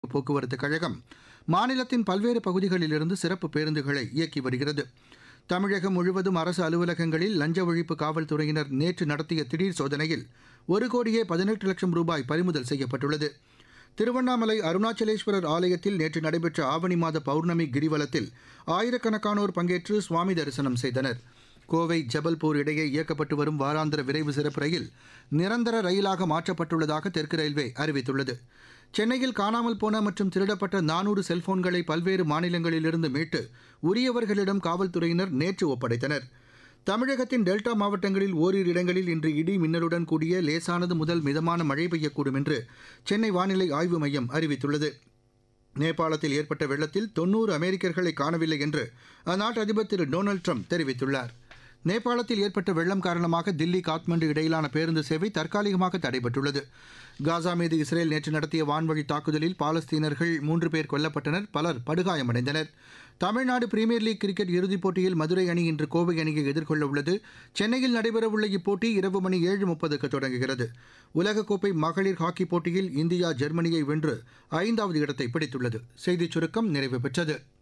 போக்குவரத்து கழகம் மாநிலத்தின் பல்வேறு பகுதிகளிலிருந்து சிறப்பு பேருந்துகளை இயக்கி வருகிறது தமிழகம் முழுவதும் அரசு அலுவலகங்களில் லஞ்ச ஒழிப்பு காவல்துறையினர் நேற்று நடத்திய திடீர் சோதனையில் ஒரு கோடியே பதினெட்டு லட்சம் ரூபாய் பறிமுதல் செய்யப்பட்டுள்ளது திருவண்ணாமலை அருணாச்சலேஸ்வரர் ஆலயத்தில் நேற்று நடைபெற்ற ஆவணி மாத பௌர்ணமி கிரிவலத்தில் ஆயிரக்கணக்கானோர் பங்கேற்று சுவாமி தரிசனம் செய்தனர் கோவை ஜபல்பூர் இடையே இயக்கப்பட்டு வரும் வாராந்திர விரைவு சிறப்பு ரயில் நிரந்தர ரயிலாக மாற்றப்பட்டுள்ளதாக தெற்கு ரயில்வே அறிவித்துள்ளது சென்னையில் காணாமல் போன மற்றும் திருடப்பட்ட நானூறு செல்போன்களை பல்வேறு மாநிலங்களிலிருந்து மீட்டு உரியவர்களிடம் காவல்துறையினர் நேற்று ஒப்படைத்தனர் தமிழகத்தின் டெல்டா மாவட்டங்களில் ஓரிரு இடங்களில் இன்று இடி மின்னலுடன் கூடிய லேசானது முதல் மிதமான மழை பெய்யக்கூடும் என்று சென்னை வானிலை ஆய்வு மையம் அறிவித்துள்ளது நேபாளத்தில் ஏற்பட்ட வெள்ளத்தில் தொன்னூறு அமெரிக்கர்களை காணவில்லை என்று அந்நாட்டு அதிபர் திரு டொனால்டு ட்ரம்ப் தெரிவித்துள்ளார் நேபாளத்தில் ஏற்பட்ட வெள்ளம் காரணமாக தில்லி காத்மண்டு இடையிலான பேருந்து சேவை தற்காலிகமாக தடைபட்டுள்ளது காசா மீது இஸ்ரேல் நேற்று நடத்திய வான்வழி தாக்குதலில் பாலஸ்தீனர்கள் மூன்று பேர் கொல்லப்பட்டனர் பலர் படுகாயமடைந்தனர் தமிழ்நாடு பிரீமியர் லீக் கிரிக்கெட் இறுதிப் போட்டியில் மதுரை அணி இன்று கோவை அணியை எதிர்கொள்ள உள்ளது சென்னையில் நடைபெறவுள்ள இப்போட்டி இரவு மணி ஏழு முப்பதுக்கு தொடங்குகிறது உலகக்கோப்பை மகளிர் ஹாக்கி போட்டியில் இந்தியா ஜெர்மனியை வென்று ஐந்தாவது இடத்தை பிடித்துள்ளது செய்திச் சுருக்கம் நிறைவு பெற்றது